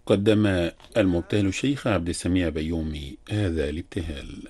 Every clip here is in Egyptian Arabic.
قدم المبتهل الشيخ عبد السميع بيومي هذا الابتهال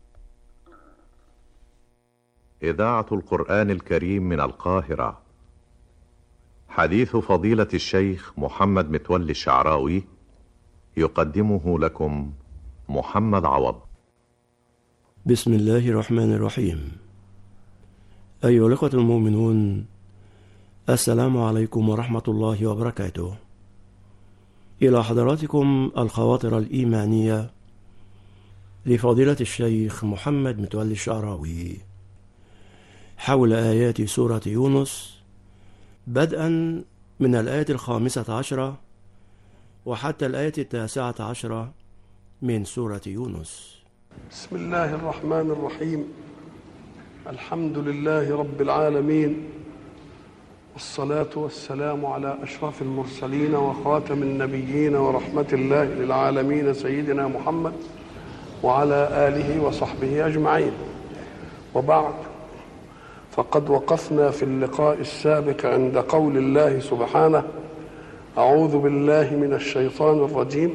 إذاعة القرآن الكريم من القاهرة حديث فضيلة الشيخ محمد متولي الشعراوي يقدمه لكم محمد عوض بسم الله الرحمن الرحيم أيها الأخوة المؤمنون السلام عليكم ورحمة الله وبركاته إلى حضراتكم الخواطر الإيمانية لفضيلة الشيخ محمد متولي الشعراوي حول آيات سورة يونس بدءا من الآية الخامسة عشرة وحتى الآية التاسعة عشرة من سورة يونس بسم الله الرحمن الرحيم الحمد لله رب العالمين والصلاة والسلام على أشرف المرسلين وخاتم النبيين ورحمة الله للعالمين سيدنا محمد وعلى آله وصحبه أجمعين وبعد فقد وقفنا في اللقاء السابق عند قول الله سبحانه أعوذ بالله من الشيطان الرجيم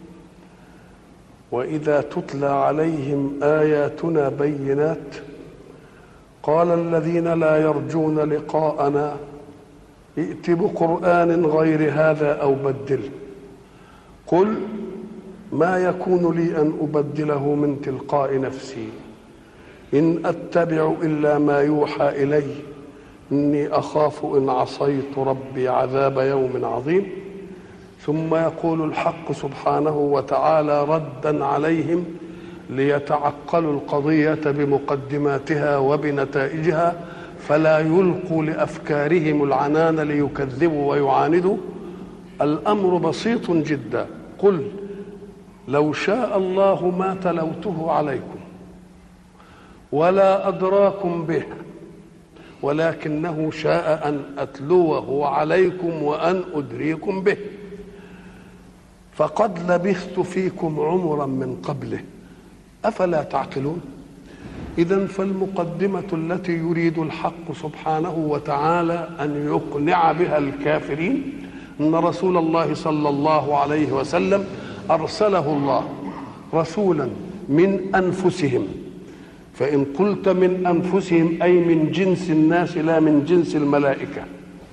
وإذا تتلى عليهم آياتنا بينات قال الذين لا يرجون لقاءنا ائت بقرآن غير هذا أو بدله قل ما يكون لي أن أبدله من تلقاء نفسي إن أتبع إلا ما يوحى إلي إني أخاف إن عصيت ربي عذاب يوم عظيم ثم يقول الحق سبحانه وتعالى ردا عليهم ليتعقلوا القضية بمقدماتها وبنتائجها فلا يلقوا لأفكارهم العنان ليكذبوا ويعاندوا الأمر بسيط جدا قل لو شاء الله ما تلوته عليكم ولا أدراكم به ولكنه شاء أن أتلوه عليكم وأن أدريكم به فقد لبثت فيكم عمرا من قبله افلا تعقلون اذا فالمقدمه التي يريد الحق سبحانه وتعالى ان يقنع بها الكافرين ان رسول الله صلى الله عليه وسلم ارسله الله رسولا من انفسهم فان قلت من انفسهم اي من جنس الناس لا من جنس الملائكه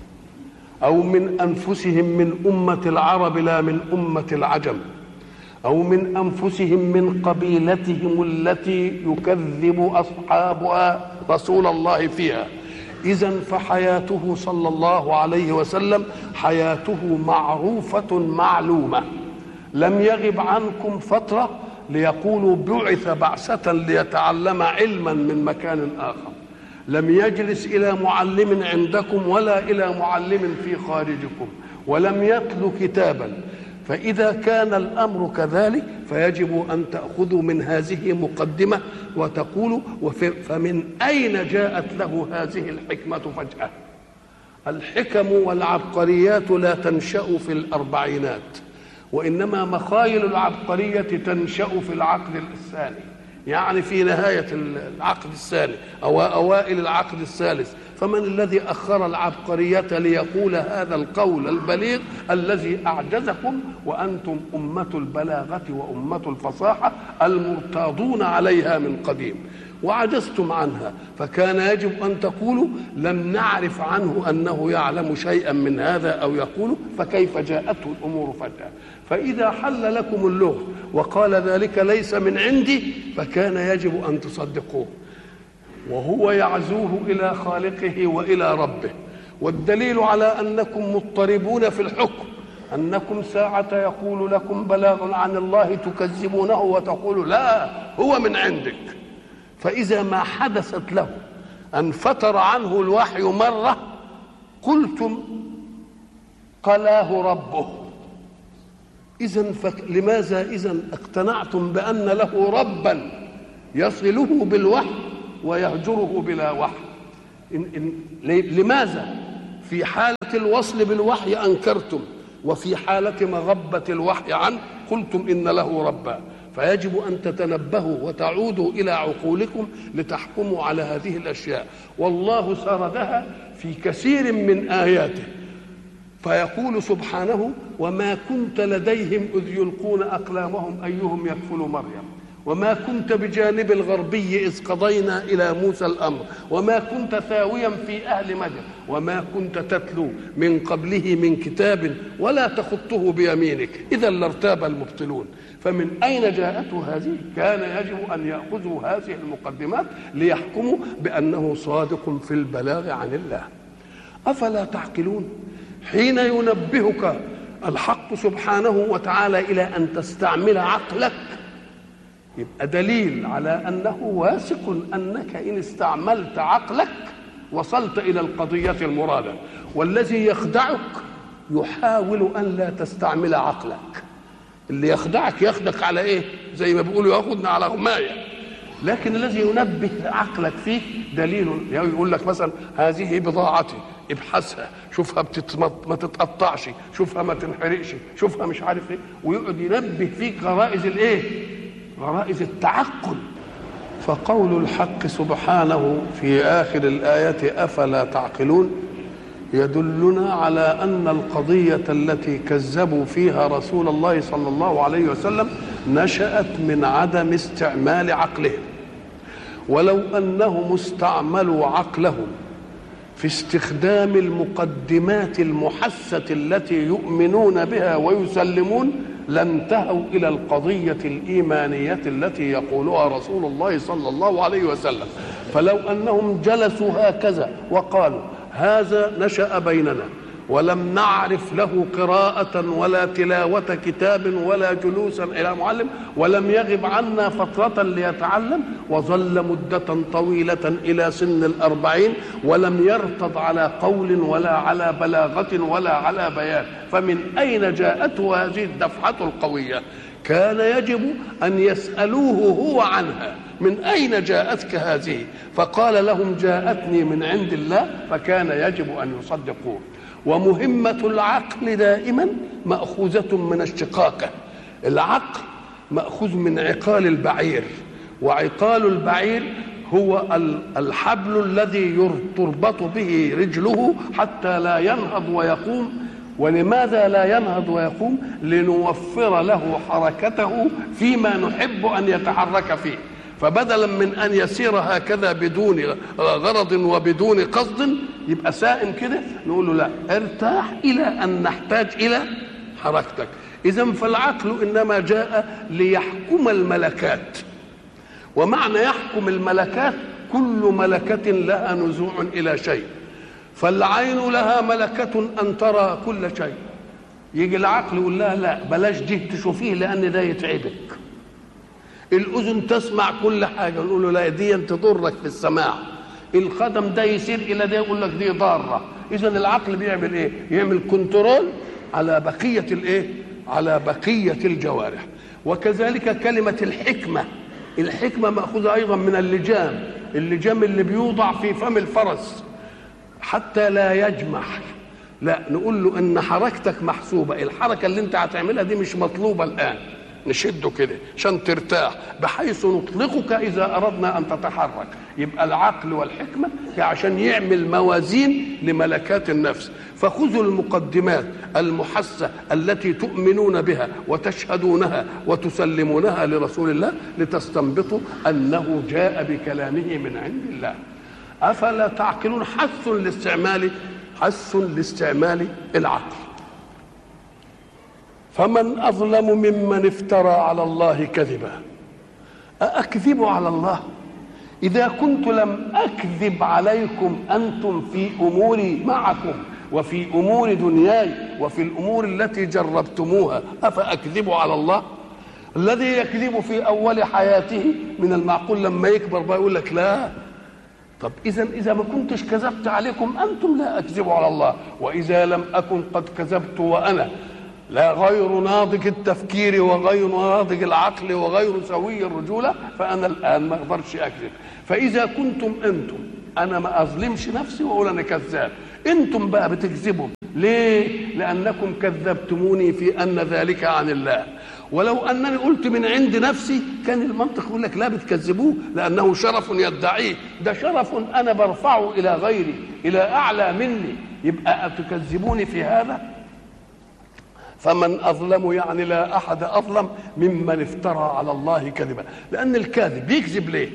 او من انفسهم من امه العرب لا من امه العجم او من انفسهم من قبيلتهم التي يكذب اصحابها رسول الله فيها اذا فحياته صلى الله عليه وسلم حياته معروفه معلومه لم يغب عنكم فتره ليقولوا بعث بعثه ليتعلم علما من مكان اخر لم يجلس الى معلم عندكم ولا الى معلم في خارجكم ولم يتلو كتابا فاذا كان الامر كذلك فيجب ان تاخذوا من هذه مقدمه وتقولوا فمن اين جاءت له هذه الحكمه فجاه الحكم والعبقريات لا تنشا في الاربعينات وانما مخايل العبقريه تنشا في العقد الثاني يعني في نهاية العقد الثاني أو أوائل العقد الثالث فمن الذي أخر العبقرية ليقول هذا القول البليغ الذي أعجزكم وأنتم أمة البلاغة وأمة الفصاحة المرتاضون عليها من قديم وعجزتم عنها فكان يجب ان تقولوا لم نعرف عنه انه يعلم شيئا من هذا او يقول فكيف جاءته الامور فجاه فاذا حل لكم اللغز وقال ذلك ليس من عندي فكان يجب ان تصدقوه وهو يعزوه الى خالقه والى ربه والدليل على انكم مضطربون في الحكم انكم ساعه يقول لكم بلاغ عن الله تكذبونه وتقولوا لا هو من عندك فإذا ما حدثت له أن فتر عنه الوحي مرة قلتم قلاه ربه إذا لماذا إذا اقتنعتم بأن له ربا يصله بالوحي ويهجره بلا وحي إن إن لماذا في حالة الوصل بالوحي أنكرتم وفي حالة مغبة الوحي عنه قلتم إن له ربا فيجب ان تتنبهوا وتعودوا الى عقولكم لتحكموا على هذه الاشياء والله سردها في كثير من اياته فيقول سبحانه وما كنت لديهم إذ يلقون أقلامهم أيهم يكفل مريم وما كنت بجانب الغربي إذ قضينا إلى موسى الأمر وما كنت ثاويا في أهل مدين وما كنت تتلو من قبله من كتاب ولا تخطه بيمينك إذا لارتاب المبطلون فمن أين جاءته هذه كان يجب أن يأخذوا هذه المقدمات ليحكموا بأنه صادق في البلاغ عن الله أفلا تعقلون حين ينبهك الحق سبحانه وتعالى إلى أن تستعمل عقلك يبقى دليل على انه واثق انك ان استعملت عقلك وصلت الى القضيه المراده والذي يخدعك يحاول ان لا تستعمل عقلك اللي يخدعك ياخدك على ايه زي ما بيقولوا ياخدنا على غمايه لكن الذي ينبه عقلك فيه دليل يقول لك مثلا هذه بضاعتي ابحثها شوفها بتتمط ما تتقطعش شوفها ما تنحرقش شوفها مش عارف ايه ويقعد ينبه فيك غرائز الايه غرائز التعقل فقول الحق سبحانه في اخر الايه افلا تعقلون يدلنا على ان القضيه التي كذبوا فيها رسول الله صلى الله عليه وسلم نشات من عدم استعمال عقلهم ولو انهم استعملوا عقلهم في استخدام المقدمات المحسه التي يؤمنون بها ويسلمون لانتهوا الى القضيه الايمانيه التي يقولها رسول الله صلى الله عليه وسلم فلو انهم جلسوا هكذا وقالوا هذا نشا بيننا ولم نعرف له قراءة ولا تلاوة كتاب ولا جلوسا إلى معلم ولم يغب عنا فترة ليتعلم وظل مدة طويلة إلى سن الأربعين ولم يرتض على قول ولا على بلاغة ولا على بيان فمن أين جاءته هذه الدفعة القوية كان يجب أن يسألوه هو عنها من أين جاءتك هذه فقال لهم جاءتني من عند الله فكان يجب أن يصدقوه ومهمة العقل دائما مأخوذة من الشقاقة العقل مأخوذ من عقال البعير وعقال البعير هو الحبل الذي تربط به رجله حتى لا ينهض ويقوم ولماذا لا ينهض ويقوم لنوفر له حركته فيما نحب ان يتحرك فيه فبدلا من ان يسير هكذا بدون غرض وبدون قصد يبقى سائم كده نقول له لا ارتاح الى ان نحتاج الى حركتك اذا فالعقل انما جاء ليحكم الملكات ومعنى يحكم الملكات كل ملكه لها نزوع الى شيء فالعين لها ملكه ان ترى كل شيء يجي العقل يقول لها لا بلاش دي تشوفيه لان ده يتعبك الاذن تسمع كل حاجه نقول له لا دي تضرك في السماع القدم ده يسير الى ده يقول لك دي ضاره اذا العقل بيعمل ايه يعمل كنترول على بقيه الايه على بقيه الجوارح وكذلك كلمه الحكمه الحكمه ماخوذه ايضا من اللجام اللجام اللي بيوضع في فم الفرس حتى لا يجمح لا نقول له ان حركتك محسوبه الحركه اللي انت هتعملها دي مش مطلوبه الان نشده كده عشان ترتاح بحيث نطلقك اذا اردنا ان تتحرك يبقى العقل والحكمه عشان يعمل موازين لملكات النفس فخذوا المقدمات المحسه التي تؤمنون بها وتشهدونها وتسلمونها لرسول الله لتستنبطوا انه جاء بكلامه من عند الله افلا تعقلون حث لاستعمال حث لاستعمال العقل فمن اظلم ممن افترى على الله كذبا أأكذب على الله إذا كنت لم أكذب عليكم أنتم في أموري معكم وفي أمور دنياي وفي الأمور التي جربتموها أفأكذب على الله الذي يكذب في أول حياته من المعقول لما يكبر بقى يقول لك لا طب إذا إذا ما كنتش كذبت عليكم أنتم لا أكذب على الله وإذا لم أكن قد كذبت وأنا لا غير ناضج التفكير وغير ناضج العقل وغير سوي الرجولة فأنا الآن ما أقدرش أكذب فإذا كنتم أنتم أنا ما أظلمش نفسي وأقول أنا كذاب أنتم بقى بتكذبوا ليه لانكم كذبتموني في ان ذلك عن الله ولو انني قلت من عند نفسي كان المنطق يقول لك لا بتكذبوه لانه شرف يدعيه ده شرف انا برفعه الى غيري الى اعلى مني يبقى تكذبوني في هذا فمن اظلم يعني لا احد اظلم ممن افترى على الله كذبا لان الكاذب يكذب ليه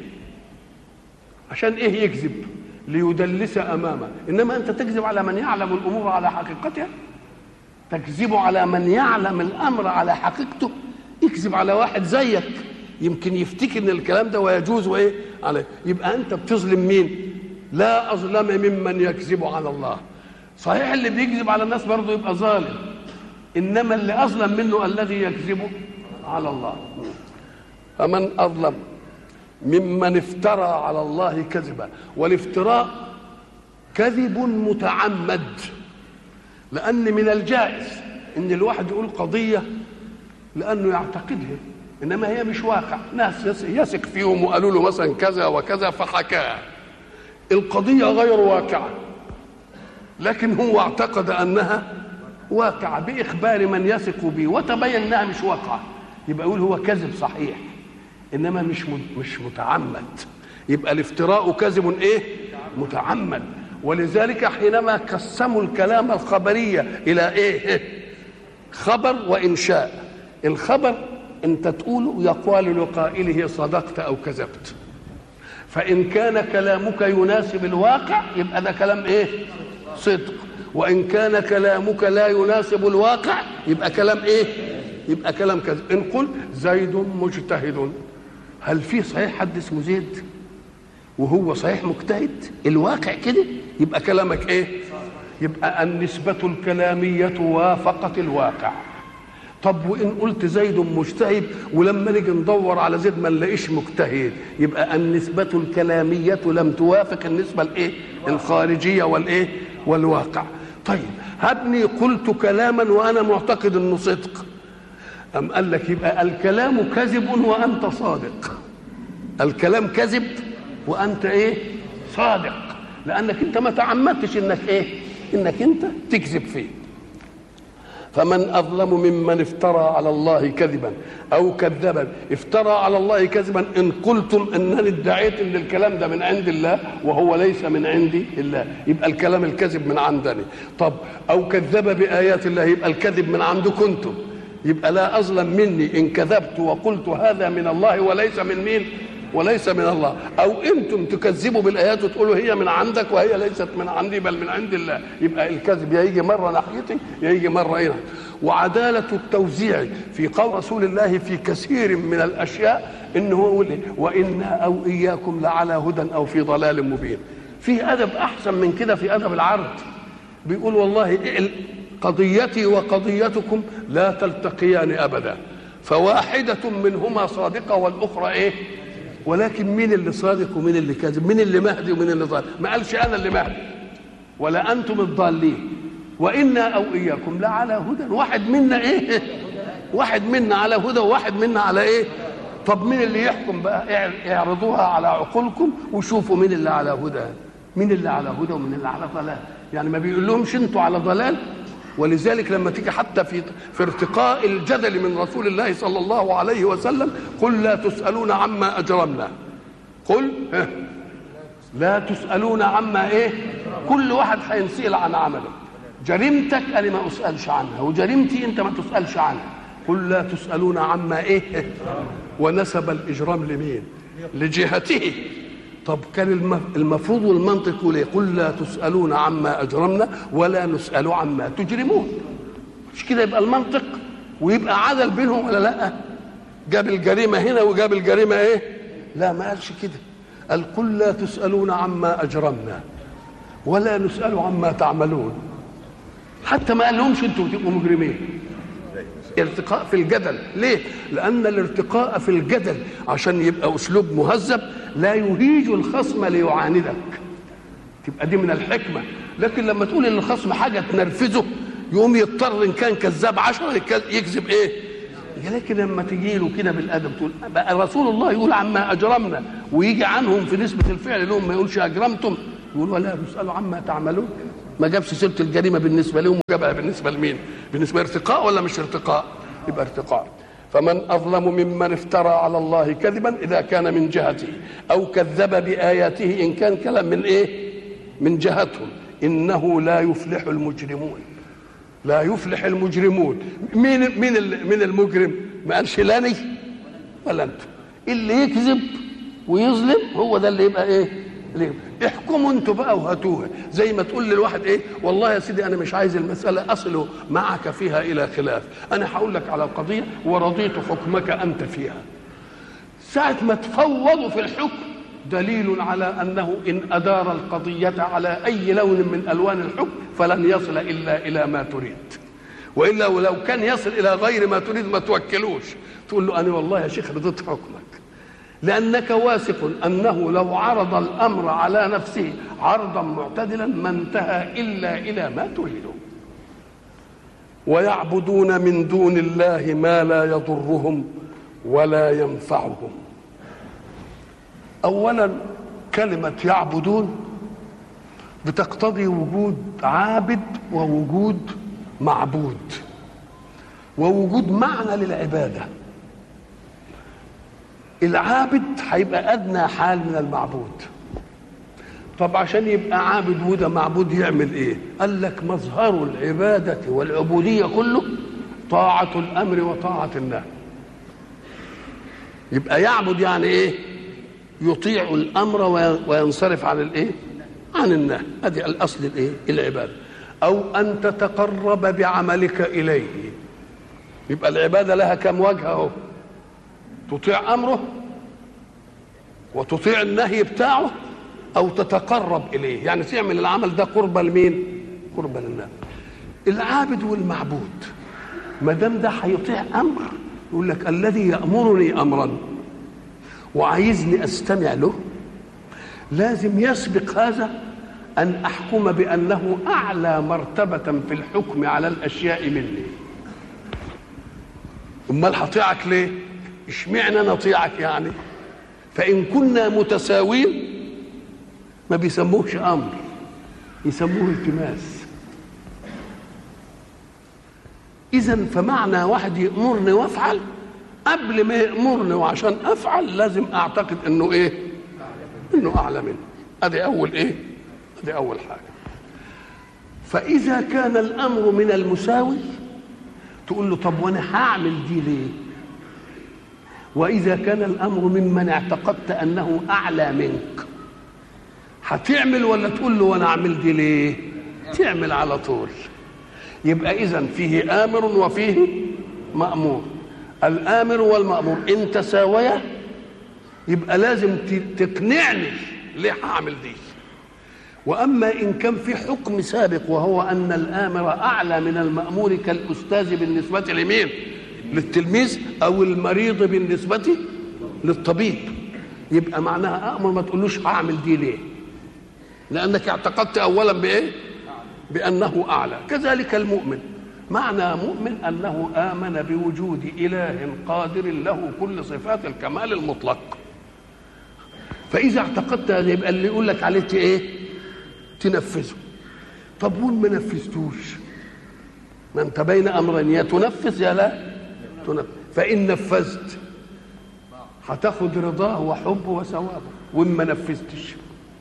عشان ايه يكذب ليدلس امامه انما انت تكذب على من يعلم الامور على حقيقتها تكذب على من يعلم الامر على حقيقته يكذب على واحد زيك يمكن يفتكر ان الكلام ده ويجوز وايه عليه يبقى انت بتظلم مين لا اظلم ممن يكذب على الله صحيح اللي بيكذب على الناس برضه يبقى ظالم انما اللي اظلم منه الذي يكذب على الله فمن اظلم ممن افترى على الله كذبا والافتراء كذب متعمد لان من الجائز ان الواحد يقول قضيه لانه يعتقدها انما هي مش واقع ناس يثق فيهم وقالوا له مثلا كذا وكذا فحكاها القضيه غير واقعه لكن هو اعتقد انها واقعه باخبار من يثق به وتبين انها مش واقعه يبقى يقول هو كذب صحيح انما مش مش متعمد يبقى الافتراء كذب ايه متعمد ولذلك حينما قسموا الكلام الخبريه الى ايه خبر وانشاء الخبر انت تقوله يقال لقائله صدقت او كذبت فان كان كلامك يناسب الواقع يبقى ده كلام ايه صدق وان كان كلامك لا يناسب الواقع يبقى كلام ايه يبقى كلام كذب ان قل زيد مجتهد هل في صحيح حد اسمه زيد وهو صحيح مجتهد الواقع كده يبقى كلامك ايه يبقى النسبة الكلامية وافقت الواقع طب وان قلت زيد مجتهد ولما نيجي ندور على زيد ما نلاقيش مجتهد يبقى النسبة الكلامية لم توافق النسبة الايه الخارجية والايه والواقع طيب هبني قلت كلاما وانا معتقد انه صدق أم قال لك يبقى الكلام كذب وأنت صادق الكلام كذب وأنت إيه صادق لأنك أنت ما تعمدتش إنك إيه إنك أنت تكذب فيه فمن أظلم ممن افترى على الله كذبا أو كذبا افترى على الله كذبا إن قلتم أنني ادعيت أن الكلام ده من عند الله وهو ليس من عندي الله يبقى الكلام الكذب من عندني طب أو كذب بآيات الله يبقى الكذب من عندكم أنتم يبقى لا اظلم مني ان كذبت وقلت هذا من الله وليس من مين وليس من الله او انتم تكذبوا بالايات وتقولوا هي من عندك وهي ليست من عندي بل من عند الله يبقى الكذب يا يجي مره ناحيتي يا يجي مره هنا وعداله التوزيع في قول رسول الله في كثير من الاشياء انه هو يقول وانا او اياكم لعلى هدى او في ضلال مبين في ادب احسن من كده في ادب العرض بيقول والله قضيتي وقضيتكم لا تلتقيان ابدا فواحده منهما صادقه والاخرى ايه ولكن مين اللي صادق ومين اللي كاذب مين اللي مهدي ومين اللي ضال ما قالش انا اللي مهدي ولا انتم الضالين وانا او اياكم لعلى هدى واحد منا ايه واحد منا على هدى وواحد منا على ايه طب مين اللي يحكم بقى اعرضوها على عقولكم وشوفوا مين اللي على هدى مين اللي على هدى ومين اللي على ضلال يعني ما بيقول لهمش انتوا على ضلال ولذلك لما تيجي حتى في في ارتقاء الجدل من رسول الله صلى الله عليه وسلم قل لا تسألون عما أجرمنا قل لا تسألون عما إيه كل واحد هينسأل عن عمله جريمتك أنا ما أسألش عنها وجريمتي أنت ما تسألش عنها قل لا تسألون عما إيه ونسب الإجرام لمين لجهته طب كان المفروض والمنطق يقول ايه؟ قل لا تسالون عما اجرمنا ولا نسال عما تجرمون مش كده يبقى المنطق ويبقى عدل بينهم ولا لا جاب الجريمه هنا وجاب الجريمه ايه لا ما قالش كده قال قل لا تسالون عما اجرمنا ولا نسال عما تعملون حتى ما قال لهمش انتوا بتبقوا مجرمين ارتقاء في الجدل ليه لان الارتقاء في الجدل عشان يبقى اسلوب مهذب لا يهيج الخصم ليعاندك تبقى دي من الحكمه لكن لما تقول ان الخصم حاجه تنرفزه يقوم يضطر ان كان كذاب عشرة يكذب ايه لكن لما تجي له كده بالادب تقول بقى رسول الله يقول عما اجرمنا ويجي عنهم في نسبه الفعل لهم ما يقولش اجرمتم يقول ولا تسالوا عما تعملون ما جابش سيره الجريمه بالنسبه لهم وجابها بالنسبه لمين بالنسبه ارتقاء ولا مش ارتقاء يبقى ارتقاء فمن اظلم ممن افترى على الله كذبا اذا كان من جهته او كذب باياته ان كان كلام من ايه من جهتهم انه لا يفلح المجرمون لا يفلح المجرمون مين مين مين المجرم ما قالش لاني ولا انت اللي يكذب ويظلم هو ده اللي يبقى ايه اللي احكموا انتوا بقى وهاتوها زي ما تقول للواحد ايه والله يا سيدي انا مش عايز المساله اصل معك فيها الى خلاف انا هقول لك على القضيه ورضيت حكمك انت فيها ساعه ما تفوضوا في الحكم دليل على انه ان ادار القضيه على اي لون من الوان الحكم فلن يصل الا الى ما تريد والا ولو كان يصل الى غير ما تريد ما توكلوش تقول له انا والله يا شيخ رضيت حكمك لانك واثق انه لو عرض الامر على نفسه عرضا معتدلا ما انتهى الا الى ما تريده ويعبدون من دون الله ما لا يضرهم ولا ينفعهم اولا كلمه يعبدون بتقتضي وجود عابد ووجود معبود ووجود معنى للعباده العابد هيبقى ادنى حال من المعبود طب عشان يبقى عابد وده معبود يعمل ايه قال لك مظهر العباده والعبوديه كله طاعه الامر وطاعه النهي يبقى يعبد يعني ايه يطيع الامر وينصرف عن الايه عن النهي ادي الاصل الايه العباده او ان تتقرب بعملك اليه يبقى العباده لها كم وجه اهو تطيع امره وتطيع النهي بتاعه او تتقرب اليه يعني تعمل العمل ده قربة لمين قربة لله العابد والمعبود ما دام ده هيطيع امر يقول لك الذي يامرني امرا وعايزني استمع له لازم يسبق هذا ان احكم بانه اعلى مرتبه في الحكم على الاشياء مني امال هطيعك ليه اشمعنى نطيعك يعني فان كنا متساوين ما بيسموهش امر يسموه التماس اذا فمعنى واحد يامرني وافعل قبل ما يامرني وعشان افعل لازم اعتقد انه ايه انه اعلى منه ادي اول ايه ادي اول حاجه فاذا كان الامر من المساوي تقول له طب وانا هعمل دي ليه واذا كان الامر ممن اعتقدت انه اعلى منك هتعمل ولا تقول له وانا اعمل دي ليه تعمل على طول يبقى اذا فيه امر وفيه مامور الامر والمامور ان تساويا يبقى لازم تقنعني ليه هعمل دي واما ان كان في حكم سابق وهو ان الامر اعلى من المامور كالاستاذ بالنسبه لمين للتلميذ او المريض بالنسبه للطبيب يبقى معناها امر ما تقولوش هعمل دي ليه لانك اعتقدت اولا بايه بانه اعلى كذلك المؤمن معنى مؤمن انه امن بوجود اله قادر له كل صفات الكمال المطلق فاذا اعتقدت هذا يبقى اللي يقول لك عليه ايه تنفذه طب وين ما نفذتوش ما انت بين امرين يا تنفذ يا لا تنفذ فان نفذت هتاخد رضاه وحبه وثوابه وان ما نفذتش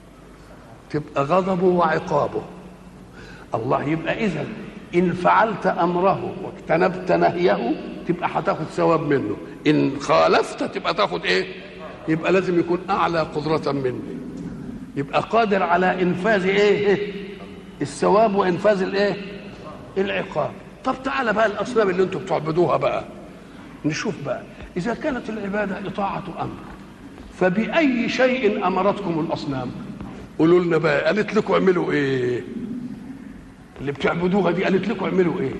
تبقى غضبه وعقابه الله يبقى اذا ان فعلت امره واجتنبت نهيه تبقى هتاخد ثواب منه ان خالفت تبقى تاخد ايه يبقى لازم يكون اعلى قدره مني يبقى قادر على انفاذ ايه الثواب وانفاذ الايه العقاب طب تعالى بقى الاصنام اللي انتم بتعبدوها بقى نشوف بقى اذا كانت العباده اطاعه امر فباي شيء امرتكم الاصنام قولوا لنا بقى قالت لكم اعملوا ايه اللي بتعبدوها دي قالت لكم اعملوا ايه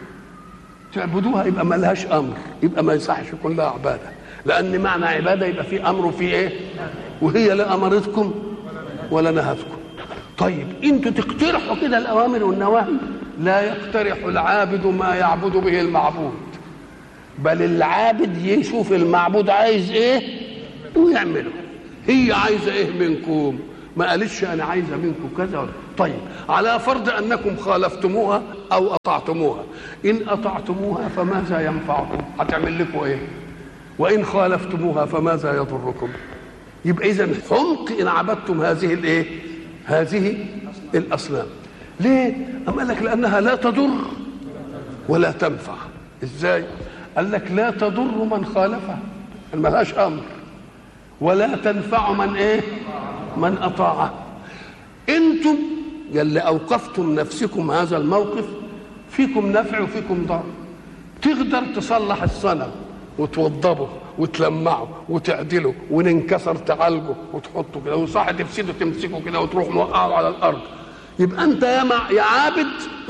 تعبدوها يبقى ما لهاش امر يبقى ما يصحش يكون لها عباده لان معنى عباده يبقى في امر وفي ايه وهي لا امرتكم ولا نهتكم طيب انتوا تقترحوا كده الاوامر والنواهي لا يقترح العابد ما يعبد به المعبود بل العابد يشوف المعبود عايز ايه ويعمله هي عايزه ايه منكم ما قالتش انا عايزه منكم كذا طيب على فرض انكم خالفتموها او اطعتموها ان اطعتموها فماذا ينفعكم هتعمل لكم ايه وان خالفتموها فماذا يضركم يبقى اذا حمق ان عبدتم هذه الايه هذه الاصنام ليه ام قال لك لانها لا تضر ولا تنفع ازاي قال لك لا تضر من خالفها ما لهاش امر ولا تنفع من ايه من اطاعه انتم يلي اوقفتم نفسكم هذا الموقف فيكم نفع وفيكم ضر تقدر تصلح الصنم وتوضبه وتلمعه وتعدله وننكسر تعالجه وتحطه كده وصح تفسده تمسكه كده وتروح موقعه على الارض يبقى انت يا مع يا عابد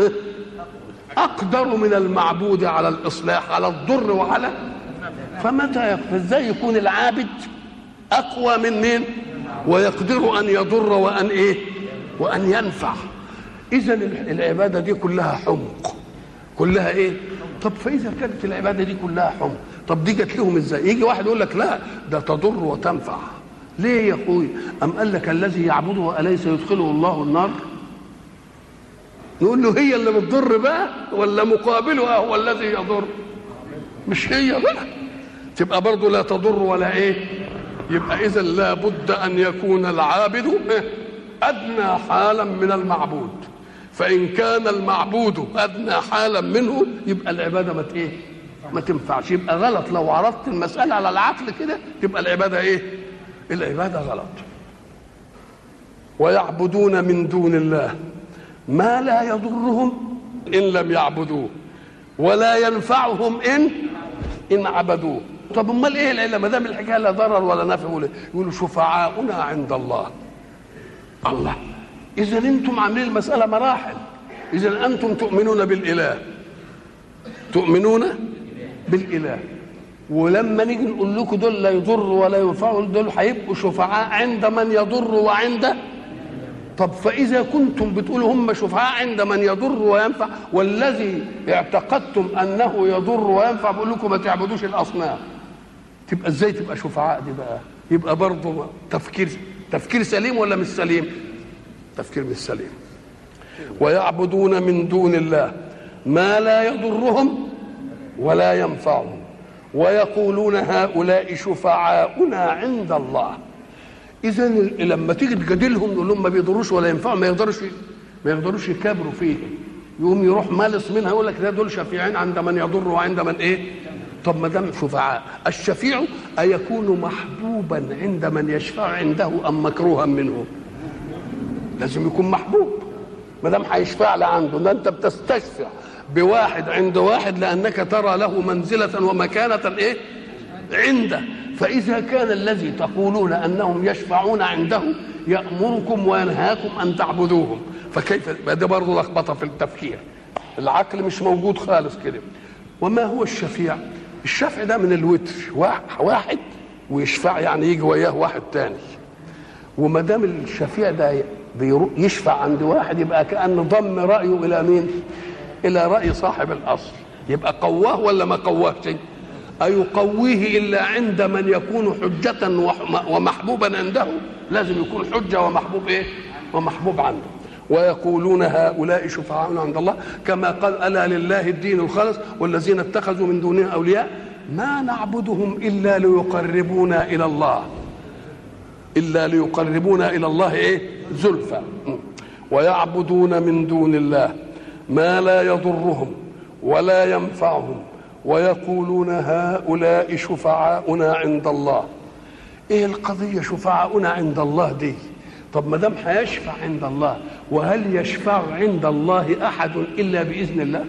اقدر من المعبود على الاصلاح على الضر وعلى فمتى ازاي يكون العابد اقوى من مين ويقدر ان يضر وان ايه وان ينفع اذا العباده دي كلها حمق كلها ايه طب فاذا كانت العباده دي كلها حمق طب دي جت لهم ازاي يجي واحد يقول لك لا ده تضر وتنفع ليه يا اخوي ام قال لك الذي يعبده اليس يدخله الله النار نقول له هي اللي بتضر بقى ولا مقابلها هو الذي يضر مش هي بقى تبقى برضه لا تضر ولا ايه يبقى اذا لابد ان يكون العابد ادنى حالا من المعبود فان كان المعبود ادنى حالا منه يبقى العباده ما ايه ما تنفعش يبقى غلط لو عرضت المساله على العقل كده تبقى العباده ايه العباده غلط ويعبدون من دون الله ما لا يضرهم ان لم يعبدوه ولا ينفعهم ان ان عبدوه طب امال ايه العله ما دام الحكايه لا ضرر ولا نفع ولا يقولوا شفعاؤنا عند الله الله اذا انتم عاملين المساله مراحل اذا انتم تؤمنون بالاله تؤمنون بالاله ولما نيجي نقول لكم دول لا يضر ولا ينفعوا دول هيبقوا شفعاء عند من يضر وعند طب فإذا كنتم بتقولوا هم شفعاء عند من يضر وينفع والذي اعتقدتم أنه يضر وينفع بقول لكم ما تعبدوش الأصنام تبقى ازاي تبقى شفعاء دي بقى يبقى برضه تفكير تفكير سليم ولا مش سليم تفكير مش سليم ويعبدون من دون الله ما لا يضرهم ولا ينفعهم ويقولون هؤلاء شفعاؤنا عند الله اذا لما تيجي تجادلهم نقول لهم ما بيضروش ولا ينفعوا ما يقدروش ما يقدروش يكابروا فيه يقوم يروح مالص منها يقول لك ده دول شفيعين عند من يضر وعند من ايه طب ما دام شفعاء الشفيع أيكون محبوبا عند من يشفع عنده أم مكروها منه لازم يكون محبوب ما دام هيشفع عنده ده أنت بتستشفع بواحد عند واحد لأنك ترى له منزلة ومكانة إيه عنده فإذا كان الذي تقولون أنهم يشفعون عنده يأمركم وينهاكم أن تعبدوهم فكيف ده برضه لخبطة في التفكير العقل مش موجود خالص كده وما هو الشفيع الشفع ده من الوتر واحد ويشفع يعني يجي وياه واحد تاني وما دام الشفيع ده يشفع عند واحد يبقى كأنه ضم رأيه إلى مين؟ إلى رأي صاحب الأصل يبقى قواه ولا ما قواه شيء؟ أيقويه إلا عند من يكون حجة ومحبوبا عنده لازم يكون حجة ومحبوب إيه؟ ومحبوب عنده ويقولون هؤلاء شفعاؤنا عند الله كما قال الا لله الدين الخالص والذين اتخذوا من دونه اولياء ما نعبدهم الا ليقربونا الى الله الا ليقربونا الى الله ايه زلفى ويعبدون من دون الله ما لا يضرهم ولا ينفعهم ويقولون هؤلاء شفعاؤنا عند الله ايه القضيه شفعاؤنا عند الله دي طب ما دام هيشفع عند الله وهل يشفع عند الله احد الا باذن الله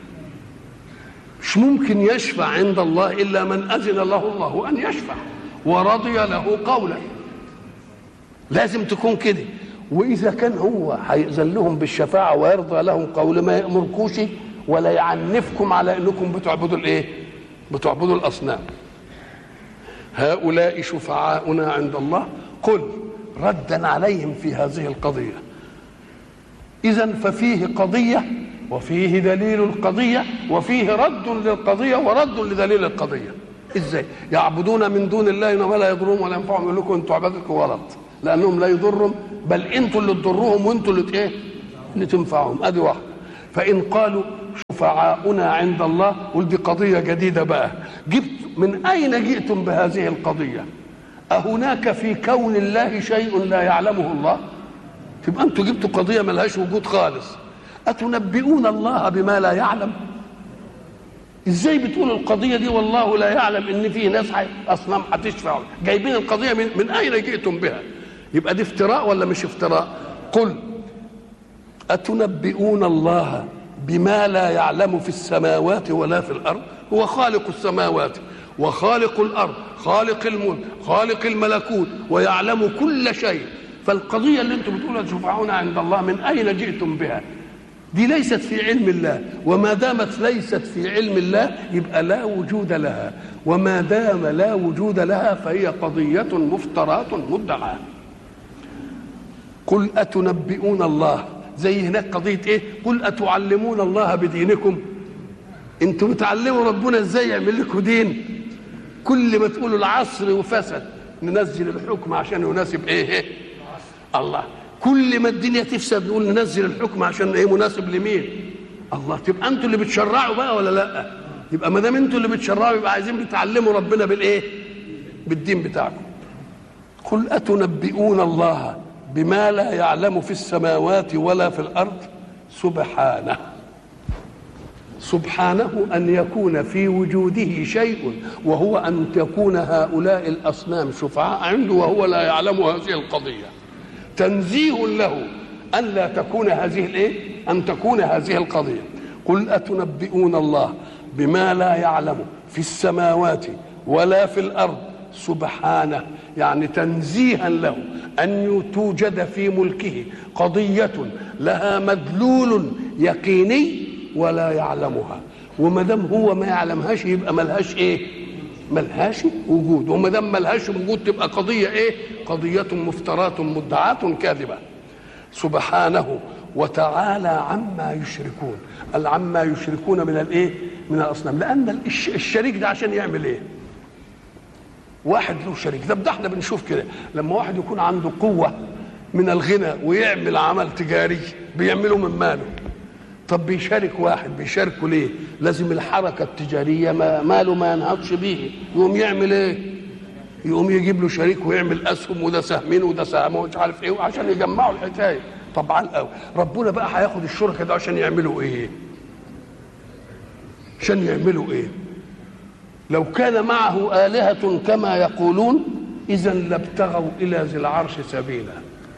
مش ممكن يشفع عند الله الا من اذن له الله ان يشفع ورضي له قولا لازم تكون كده واذا كان هو هيأذن لهم بالشفاعه ويرضى لهم قول ما يامركوش ولا يعنفكم على انكم بتعبدوا الايه بتعبدوا الاصنام هؤلاء شفعاؤنا عند الله قل ردا عليهم في هذه القضيه اذا ففيه قضيه وفيه دليل القضيه وفيه رد للقضيه ورد لدليل القضيه ازاي يعبدون من دون الله ما لا يضرهم ولا ينفعهم يقول لكم انتوا عبادتكم غلط لانهم لا يضرهم بل انتوا اللي تضروهم وانتوا اللي ايه اللي تنفعهم ادي واحده فان قالوا شفعاؤنا عند الله قل دي قضيه جديده بقى جبت من اين جئتم بهذه القضيه أهناك في كون الله شيء لا يعلمه الله تبقى انتوا جبتوا قضيه ملهاش وجود خالص اتنبئون الله بما لا يعلم ازاي بتقول القضيه دي والله لا يعلم ان في ناس اصنام هتشفع جايبين القضيه من, من اين جئتم بها يبقى دي افتراء ولا مش افتراء قل اتنبئون الله بما لا يعلم في السماوات ولا في الارض هو خالق السماوات وخالق الارض خالق الملك خالق الملكوت ويعلم كل شيء فالقضيه اللي انتم بتقولوا تشفعون عند الله من اين جئتم بها دي ليست في علم الله وما دامت ليست في علم الله يبقى لا وجود لها وما دام لا وجود لها فهي قضية مفترات مدعاة قل أتنبئون الله زي هناك قضية ايه قل أتعلمون الله بدينكم انتم بتعلموا ربنا ازاي يعمل لكم دين كل ما تقولوا العصر وفسد ننزل الحكم عشان يناسب ايه الله كل ما الدنيا تفسد نقول ننزل الحكم عشان ايه مناسب لمين الله تبقى انتوا اللي بتشرعوا بقى ولا لا يبقى ما دام انتوا اللي بتشرعوا يبقى عايزين بتعلموا ربنا بالايه بالدين بتاعكم قل اتنبئون الله بما لا يعلم في السماوات ولا في الارض سبحانه سبحانه ان يكون في وجوده شيء وهو ان تكون هؤلاء الاصنام شفعاء عنده وهو لا يعلم هذه القضيه تنزيه له ان لا تكون هذه الايه ان تكون هذه القضيه قل اتنبئون الله بما لا يعلم في السماوات ولا في الارض سبحانه يعني تنزيها له ان توجد في ملكه قضيه لها مدلول يقيني ولا يعلمها وما دام هو ما يعلمهاش يبقى ملهاش ايه ملهاش وجود وما دام ملهاش وجود تبقى قضيه ايه قضيه مفترات مدعاه كاذبه سبحانه وتعالى عما يشركون عما يشركون من الايه من الاصنام لان الشريك ده عشان يعمل ايه واحد له شريك ده ده احنا بنشوف كده لما واحد يكون عنده قوه من الغنى ويعمل عمل تجاري بيعمله من ماله طب بيشارك واحد بيشاركه ليه لازم الحركة التجارية ما ماله ما ينهضش بيه يقوم يعمل ايه يقوم يجيب له شريك ويعمل اسهم وده سهمين وده سهم ومش عارف ايه عشان يجمعوا الحكايه طبعا قوي ربنا بقى هياخد الشركاء ده عشان يعملوا ايه عشان يعملوا ايه لو كان معه آلهة كما يقولون إذا لابتغوا إلى ذي العرش سبيلا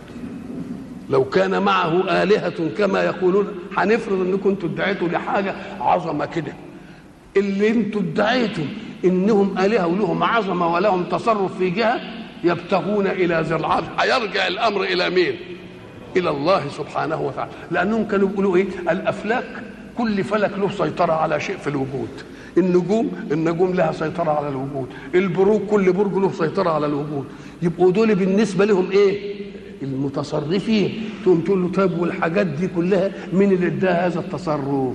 لو كان معه آلهة كما يقولون هنفرض انكم انتوا ادعيتوا لحاجة عظمة كده اللي انتوا ادعيتوا انهم آلهة ولهم عظمة ولهم تصرف في جهة يبتغون إلى ذي العرش هيرجع الأمر إلى مين؟ إلى الله سبحانه وتعالى لأنهم كانوا بيقولوا إيه؟ الأفلاك كل فلك له سيطرة على شيء في الوجود النجوم النجوم لها سيطرة على الوجود البروج كل برج له سيطرة على الوجود يبقوا دول بالنسبة لهم إيه؟ المتصرفين تقوم تقول له طيب والحاجات دي كلها مين اللي اداها هذا التصرف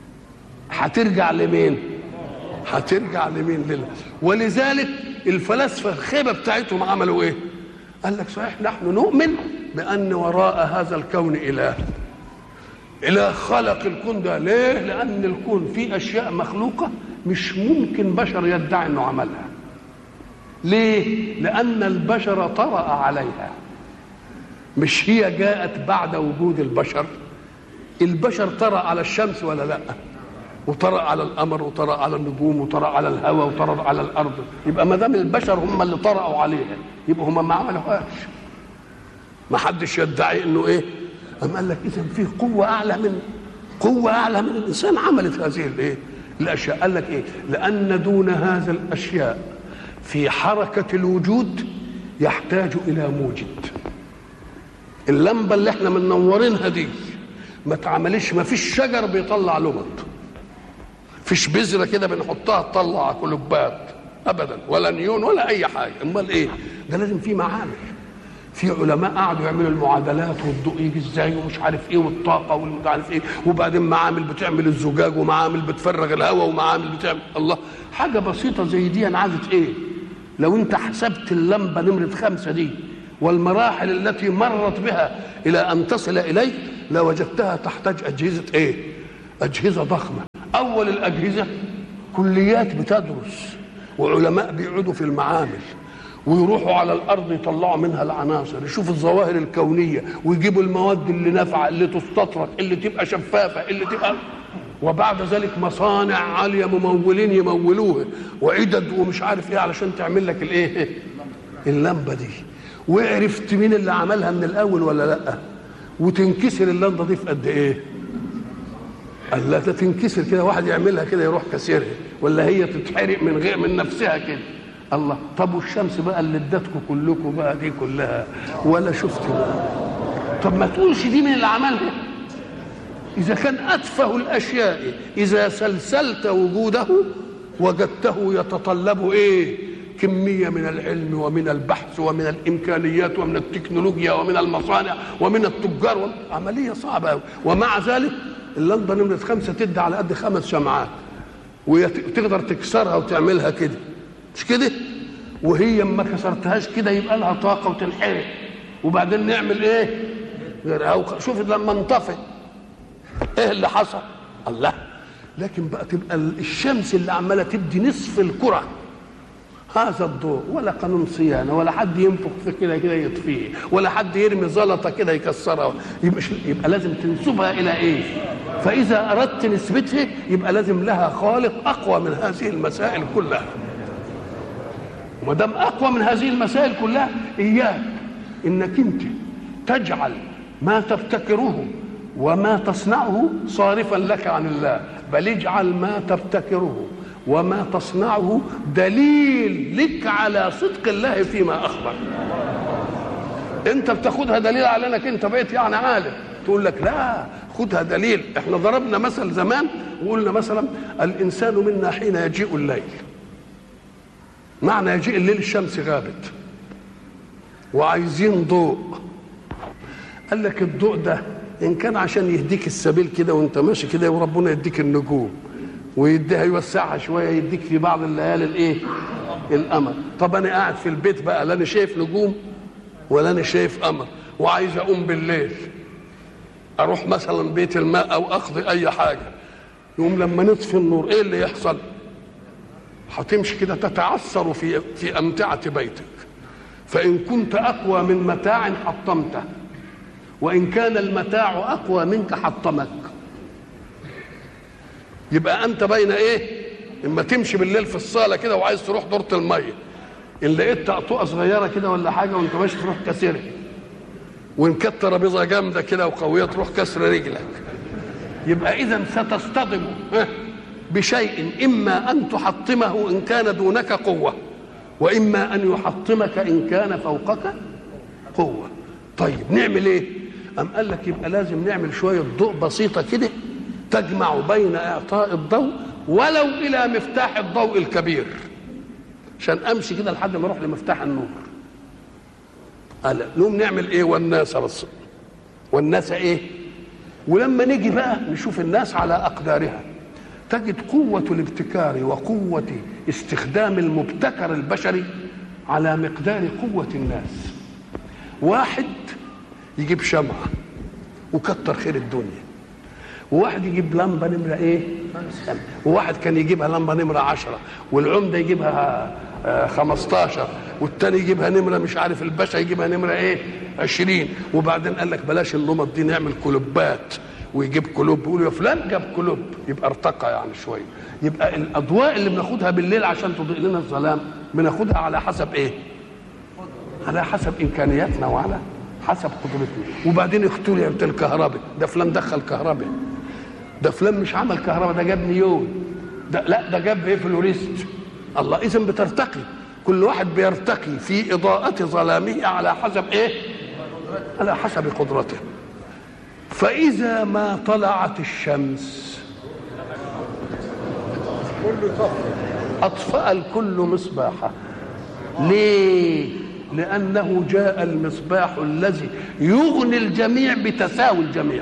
هترجع لمين هترجع لمين لله ولذلك الفلاسفه الخيبه بتاعتهم عملوا ايه قال لك صحيح نحن نؤمن بان وراء هذا الكون اله اله خلق الكون ده ليه لان الكون فيه اشياء مخلوقه مش ممكن بشر يدعي انه عملها ليه لان البشر طرأ عليها مش هي جاءت بعد وجود البشر البشر طرأ على الشمس ولا لا وطرأ على القمر وطرأ على النجوم وطرأ على الهواء وطرأ على الارض يبقى ما دام البشر هم اللي طرأوا عليها يبقى هم ما عملوهاش ما حدش يدعي انه ايه أم قال لك اذا في قوه اعلى من قوه اعلى من الانسان عملت هذه الايه الاشياء قال لك ايه لان دون هذا الاشياء في حركه الوجود يحتاج الى موجد اللمبه اللي احنا منورينها دي ما اتعملش ما فيش شجر بيطلع لمط فيش بذره كده بنحطها تطلع كلوبات ابدا ولا نيون ولا اي حاجه امال ايه ده لازم في معامل في علماء قعدوا يعملوا المعادلات والضوء يجي ازاي ومش عارف ايه والطاقه والمش عارف ايه وبعدين معامل بتعمل الزجاج ومعامل بتفرغ الهواء ومعامل بتعمل الله حاجه بسيطه زي دي انا عايزه ايه لو انت حسبت اللمبه نمره خمسه دي والمراحل التي مرت بها الى ان تصل اليك لوجدتها تحتاج اجهزه ايه اجهزه ضخمه اول الاجهزه كليات بتدرس وعلماء بيقعدوا في المعامل ويروحوا على الارض يطلعوا منها العناصر يشوفوا الظواهر الكونيه ويجيبوا المواد اللي نافعه اللي تستطرق اللي تبقى شفافه اللي تبقى وبعد ذلك مصانع عاليه ممولين يمولوها وعدد ومش عارف ايه علشان تعمل لك الايه اللمبه دي وعرفت مين اللي عملها من الاول ولا لا وتنكسر اللمبه دي في قد ايه قال لا تنكسر كده واحد يعملها كده يروح كسرها ولا هي تتحرق من غير من نفسها كده الله طب والشمس بقى اللي ادتكم كلكم بقى دي كلها ولا شفت بقى طب ما تقولش دي من اللي عملها إذا كان أتفه الأشياء إذا سلسلت وجوده وجدته يتطلب إيه؟ كمية من العلم ومن البحث ومن الإمكانيات ومن التكنولوجيا ومن المصانع ومن التجار عملية صعبة أوي ومع ذلك اللمبة نمرة خمسة تدي على قد خمس شمعات وتقدر تكسرها وتعملها كده مش كده؟ وهي ما كسرتهاش كده يبقى لها طاقة وتنحرق وبعدين نعمل إيه؟ غيرها شوف لما انطفت ايه اللي حصل الله لكن بقى تبقى الشمس اللي عماله تدي نصف الكره هذا الضوء ولا قانون صيانه ولا حد ينفخ في كده كده يطفيه ولا حد يرمي زلطه كده يكسرها يبقى, يبقى لازم تنسبها الى ايه فاذا اردت نسبتها يبقى لازم لها خالق اقوى من هذه المسائل كلها وما دام اقوى من هذه المسائل كلها اياك انك انت تجعل ما تبتكره وما تصنعه صارفا لك عن الله بل اجعل ما تبتكره وما تصنعه دليل لك على صدق الله فيما اخبر انت بتاخدها دليل على انك انت بقيت يعني عالم تقول لك لا خدها دليل احنا ضربنا مثل زمان وقلنا مثلا الانسان منا حين يجيء الليل معنى يجيء الليل الشمس غابت وعايزين ضوء قال لك الضوء ده ان كان عشان يهديك السبيل كده وانت ماشي كده وربنا يديك النجوم ويديها يوسعها شويه يديك في بعض الليالي الايه القمر طب انا قاعد في البيت بقى لا انا شايف نجوم ولا انا شايف قمر وعايز اقوم بالليل اروح مثلا بيت الماء او اقضي اي حاجه يقوم لما نطفي النور ايه اللي يحصل هتمشي كده تتعثر في في امتعه بيتك فان كنت اقوى من متاع حطمته وان كان المتاع اقوى منك حطمك يبقى انت بين ايه اما تمشي بالليل في الصاله كده وعايز تروح دورة الميه ان لقيت طقطقه صغيره كده ولا حاجه وانت ماشي تروح كسرها وان كانت ترابيزه جامده كده وقويه تروح كسر رجلك يبقى اذا ستصطدم بشيء اما ان تحطمه ان كان دونك قوه واما ان يحطمك ان كان فوقك قوه طيب نعمل ايه أم قال لك يبقى لازم نعمل شوية ضوء بسيطة كده تجمع بين إعطاء الضوء ولو إلى مفتاح الضوء الكبير عشان أمشي كده لحد ما أروح لمفتاح النور قال نقوم نعمل إيه والناس بس والناس إيه ولما نيجي بقى نشوف الناس على أقدارها تجد قوة الابتكار وقوة استخدام المبتكر البشري على مقدار قوة الناس واحد يجيب شمعة وكتر خير الدنيا وواحد يجيب لمبة نمرة ايه وواحد كان يجيبها لمبة نمرة عشرة والعمدة يجيبها خمستاشر والتاني يجيبها نمرة مش عارف الباشا يجيبها نمرة ايه عشرين وبعدين قال لك بلاش النمط دي نعمل كلوبات ويجيب كلوب يقول يا فلان جاب كلوب يبقى ارتقى يعني شويه يبقى الاضواء اللي بناخدها بالليل عشان تضيء لنا الظلام بناخدها على حسب ايه على حسب امكانياتنا وعلى حسب قدرتنا وبعدين اختلفت الكهرباء ده فلان دخل كهرباء ده فلان مش عمل كهرباء ده جاب نيون ده لا ده جاب ايه فلوريست الله اذا بترتقي كل واحد بيرتقي في اضاءة ظلامه على حسب ايه على حسب قدرته فإذا ما طلعت الشمس أطفأ الكل مصباحه ليه لأنه جاء المصباح الذي يغني الجميع بتساوي الجميع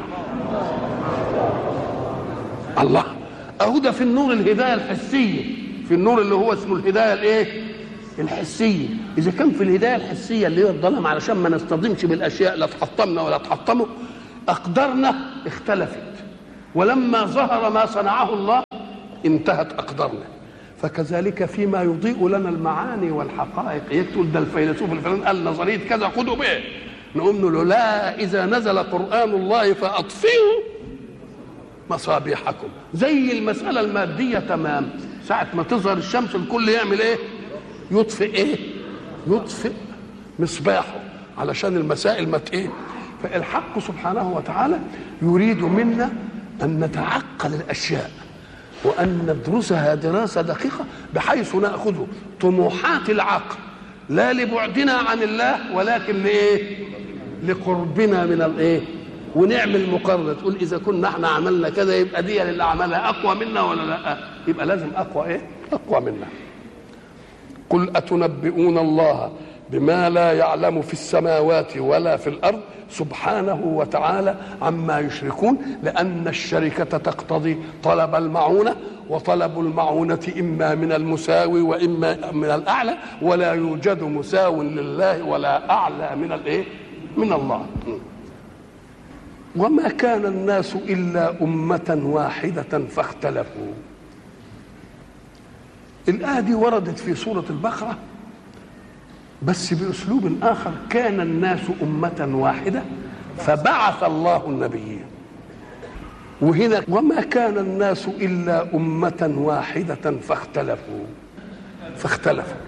الله أهو ده في النور الهداية الحسية في النور اللي هو اسمه الهداية الإيه الحسية إذا كان في الهداية الحسية اللي هي الظلام علشان ما نصطدمش بالأشياء لا تحطمنا ولا تحطموا أقدارنا اختلفت ولما ظهر ما صنعه الله انتهت أقدارنا فكذلك فيما يضيء لنا المعاني والحقائق يقول ده الفيلسوف الفلاني قال نظريه كذا خدوا به نقوم له لا اذا نزل قران الله فاطفئوا مصابيحكم زي المساله الماديه تمام ساعه ما تظهر الشمس الكل يعمل ايه يطفئ ايه يطفئ مصباحه علشان المسائل ما ايه فالحق سبحانه وتعالى يريد منا ان نتعقل الاشياء وأن ندرسها دراسة دقيقة بحيث نأخذ طموحات العقل لا لبعدنا عن الله ولكن لإيه؟ لقربنا من الإيه؟ ونعمل مقارنة تقول إذا كنا احنا عملنا كذا يبقى دي اللي عملها أقوى منا ولا لا؟ يبقى لازم أقوى إيه؟ أقوى منا. قل أتنبئون الله بما لا يعلم في السماوات ولا في الارض سبحانه وتعالى عما يشركون لان الشركه تقتضي طلب المعونه وطلب المعونه اما من المساوي واما من الاعلى ولا يوجد مساو لله ولا اعلى من الايه؟ من الله. وما كان الناس الا امه واحده فاختلفوا. الايه دي وردت في سوره البقره بس باسلوب اخر كان الناس امه واحده فبعث الله النبيين وهنا وما كان الناس الا امه واحده فاختلفوا فاختلفوا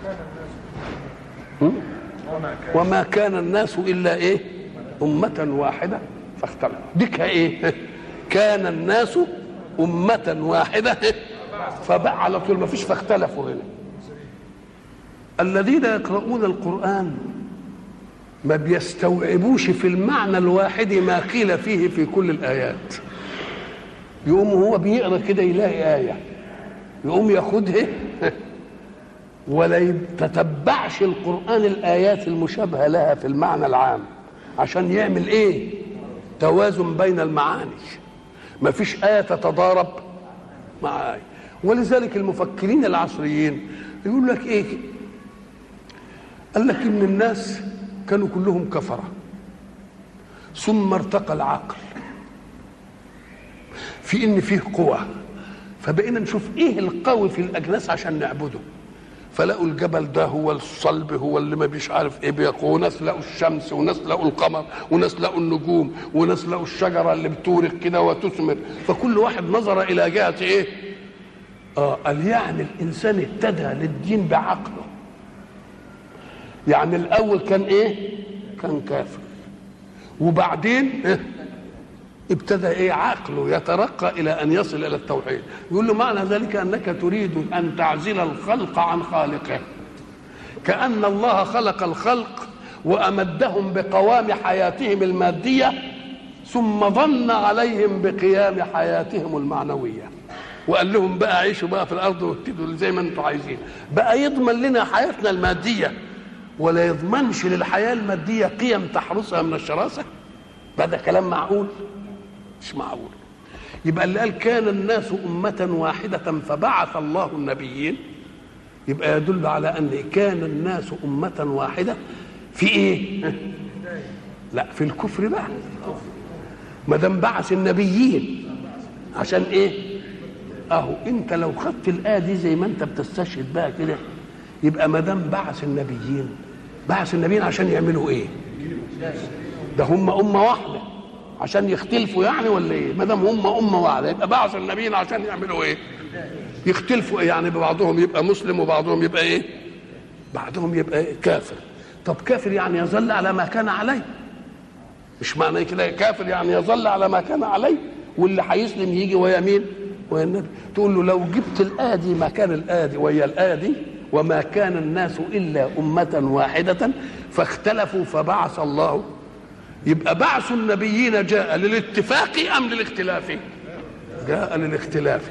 وما كان الناس الا ايه امه واحده فاختلفوا ديك ايه كان الناس امه واحده فبقى على طول ما فيش فاختلفوا هنا الذين يقرؤون القرآن ما بيستوعبوش في المعنى الواحد ما قيل فيه في كل الآيات يقوم هو بيقرأ كده يلاقي آية يقوم ياخدها ولا يتتبعش القرآن الآيات المشابهة لها في المعنى العام عشان يعمل إيه توازن بين المعاني ما فيش آية تتضارب مع آية ولذلك المفكرين العصريين يقول لك إيه قال لك ان الناس كانوا كلهم كفره ثم ارتقى العقل في ان فيه قوى فبقينا نشوف ايه القوي في الاجناس عشان نعبده فلقوا الجبل ده هو الصلب هو اللي ما بيش عارف ايه بيقوى وناس لقوا الشمس وناس لقوا القمر وناس لقوا النجوم وناس لقوا الشجره اللي بتورق كده وتثمر فكل واحد نظر الى جهه ايه اه قال يعني الانسان اهتدى للدين بعقله يعني الاول كان ايه كان كافر وبعدين إيه؟ ابتدى ايه عقله يترقى الى ان يصل الى التوحيد يقول له معنى ذلك انك تريد ان تعزل الخلق عن خالقه كان الله خلق الخلق وامدهم بقوام حياتهم الماديه ثم ظن عليهم بقيام حياتهم المعنويه وقال لهم بقى عيشوا بقى في الارض واهتدوا زي ما انتم عايزين بقى يضمن لنا حياتنا الماديه ولا يضمنش للحياة المادية قيم تحرسها من الشراسة هذا كلام معقول مش معقول يبقى اللي قال كان الناس أمة واحدة فبعث الله النبيين يبقى يدل على أن كان الناس أمة واحدة في إيه؟ لا في الكفر بقى ما دام بعث النبيين عشان إيه؟ أهو أنت لو خدت الآية دي زي ما أنت بتستشهد بقى كده يبقى ما دام بعث النبيين بعث النبيين عشان يعملوا ايه ده هم امه واحده عشان يختلفوا يعني ولا ايه ما دام هم امه واحده يبقى بعث النبيين عشان يعملوا ايه يختلفوا إيه يعني بعضهم يبقى مسلم وبعضهم يبقى ايه بعضهم يبقى إيه؟ كافر طب كافر يعني يظل على ما كان عليه مش معنى كده كافر يعني يظل على ما كان عليه واللي هيسلم يجي ويا مين ويا النبي تقول له لو جبت الآية دي مكان الآية دي ويا الآية دي وما كان الناس إلا أمة واحدة فاختلفوا فبعث الله يبقى بعث النبيين جاء للاتفاق أم للاختلاف جاء للاختلاف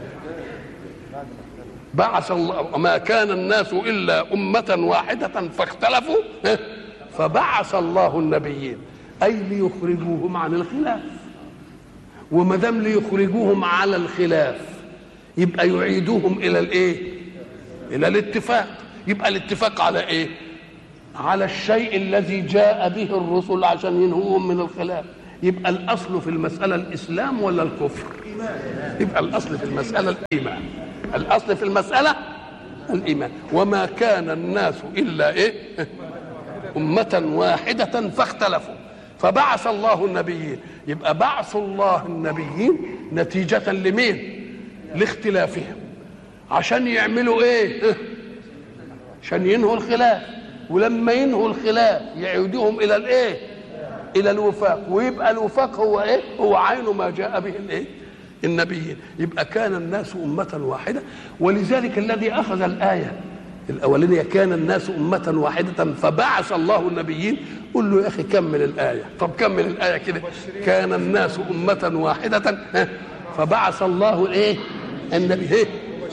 بعث الله ما كان الناس إلا أمة واحدة فاختلفوا فبعث الله النبيين أي ليخرجوهم عن الخلاف وما دام ليخرجوهم على الخلاف يبقى يعيدوهم الى الايه الى الاتفاق يبقى الاتفاق على ايه على الشيء الذي جاء به الرسل عشان ينهوهم من الخلاف يبقى الاصل في المساله الاسلام ولا الكفر يبقى الاصل في المساله الايمان الاصل في المساله الايمان وما كان الناس الا ايه امه واحده فاختلفوا فبعث الله النبيين يبقى بعث الله النبيين نتيجه لمين لاختلافهم عشان يعملوا ايه عشان ينهوا الخلاف ولما ينهوا الخلاف يعودهم الى الايه الى الوفاق ويبقى الوفاق هو ايه هو عين ما جاء به الايه النبيين يبقى كان الناس أمة واحدة ولذلك الذي أخذ الآية الأولانية كان الناس أمة واحدة فبعث الله النبيين قل له يا أخي كمل الآية طب كمل الآية كده كان الناس أمة واحدة فبعث الله الإيه النبي إيه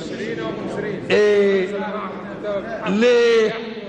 إيه ليه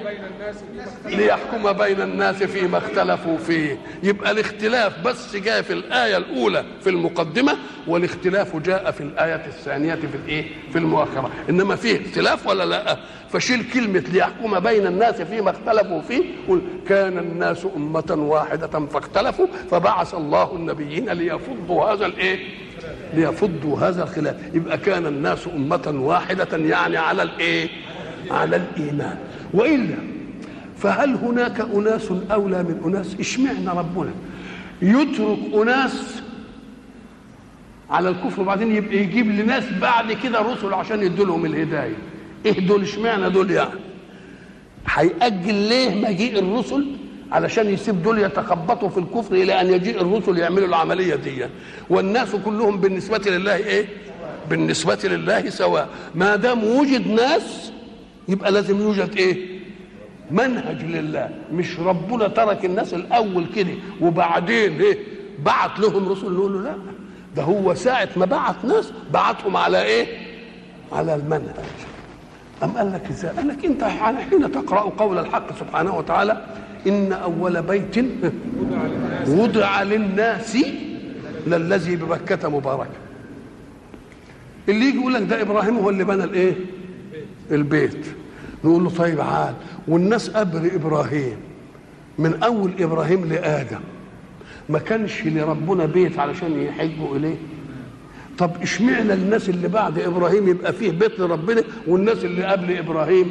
ليحكم بين الناس فيما اختلفوا فيه يبقى الاختلاف بس جاء في الآية الأولى في المقدمة والاختلاف جاء في الآية الثانية في الإيه في المؤخرة إنما فيه اختلاف ولا لا فشيل كلمة ليحكم بين الناس فيما اختلفوا فيه قل كان الناس أمة واحدة فاختلفوا فبعث الله النبيين ليفضوا هذا الإيه ليفضوا هذا الخلاف يبقى كان الناس أمة واحدة يعني على الإيه على الإيمان وإلا فهل هناك أناس أولى من أناس اشمعنا ربنا يترك أناس على الكفر وبعدين يبقى يجيب لناس بعد كده رسل عشان يدوا لهم الهداية ايه دول اشمعنا دول يعني هيأجل ليه مجيء الرسل علشان يسيب دول يتخبطوا في الكفر الى ان يجيء الرسل يعملوا العمليه دي والناس كلهم بالنسبه لله ايه بالنسبه لله سواء ما دام وجد ناس يبقى لازم يوجد ايه منهج لله مش ربنا ترك الناس الاول كده وبعدين ايه بعت لهم رسل نقول له لا ده هو ساعه ما بعت ناس بعتهم على ايه على المنهج أم قال لك ازاي؟ قال لك انت حين تقرا قول الحق سبحانه وتعالى ان اول بيت وضع للناس للذي بمكه مباركا اللي يجي يقول لك ده ابراهيم هو اللي بنى الايه؟ البيت نقول له طيب عاد والناس قبل ابراهيم من اول ابراهيم لادم ما كانش لربنا بيت علشان يحجوا اليه طب اشمعنى الناس اللي بعد ابراهيم يبقى فيه بيت لربنا والناس اللي قبل ابراهيم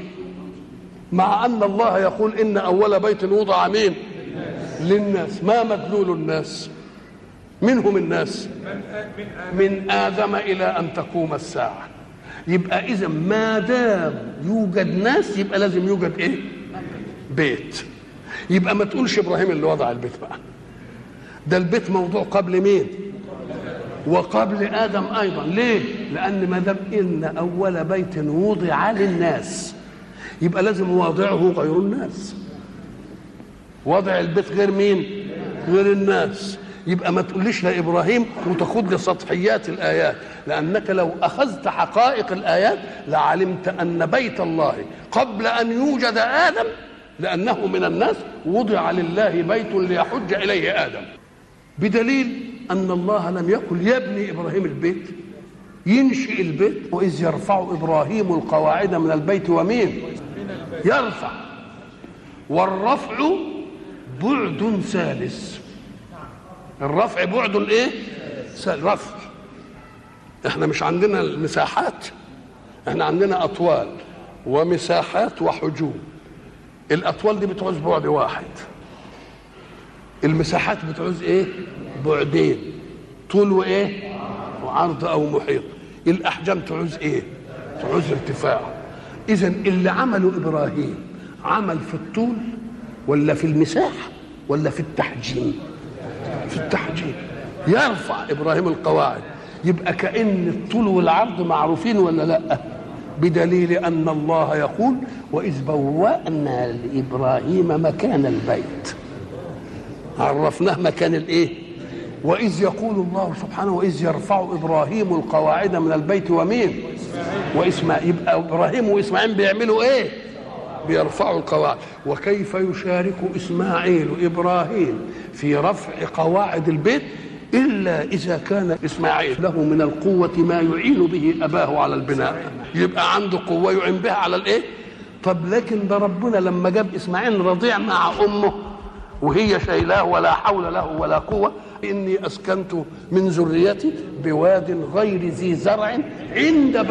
مع ان الله يقول ان اول بيت وضع مين للناس ما مدلول الناس منهم الناس من ادم الى ان تقوم الساعه يبقى اذا ما دام يوجد ناس يبقى لازم يوجد ايه بيت يبقى ما تقولش ابراهيم اللي وضع البيت بقى ده البيت موضوع قبل مين وقبل ادم ايضا ليه لان ما دام ان اول بيت وضع للناس يبقى لازم واضعه غير الناس وضع البيت غير مين غير الناس يبقى ما تقوليش لا ابراهيم وتاخد لي سطحيات الايات لانك لو اخذت حقائق الايات لعلمت ان بيت الله قبل ان يوجد ادم لانه من الناس وضع لله بيت ليحج اليه ادم بدليل ان الله لم يقل يبني ابراهيم البيت ينشئ البيت واذ يرفع ابراهيم القواعد من البيت ومين يرفع والرفع بعد ثالث الرفع بعد ايه رفع احنا مش عندنا المساحات احنا عندنا اطوال ومساحات وحجوم الاطوال دي بتعوز بعد واحد المساحات بتعوز ايه بعدين طول وايه وعرض او محيط الاحجام تعوز ايه تعوز ارتفاع اذا اللي عمله ابراهيم عمل في الطول ولا في المساحه ولا في التحجيم في التحجيم يرفع ابراهيم القواعد يبقى كان الطول والعرض معروفين ولا لا بدليل ان الله يقول واذ بوانا لابراهيم مكان البيت عرفناه مكان الايه واذ يقول الله سبحانه واذ يرفع ابراهيم القواعد من البيت ومين واسماعيل يبقى ابراهيم واسماعيل بيعملوا ايه بيرفعوا القواعد وكيف يشارك اسماعيل ابراهيم في رفع قواعد البيت الا اذا كان اسماعيل له من القوه ما يعين به اباه على البناء يبقى عنده قوه يعين بها على الايه طب لكن ده ربنا لما جاب اسماعيل رضيع مع امه وهي شايلاه ولا حول له ولا قوة إني أسكنت من ذريتي بواد غير ذي زرع عند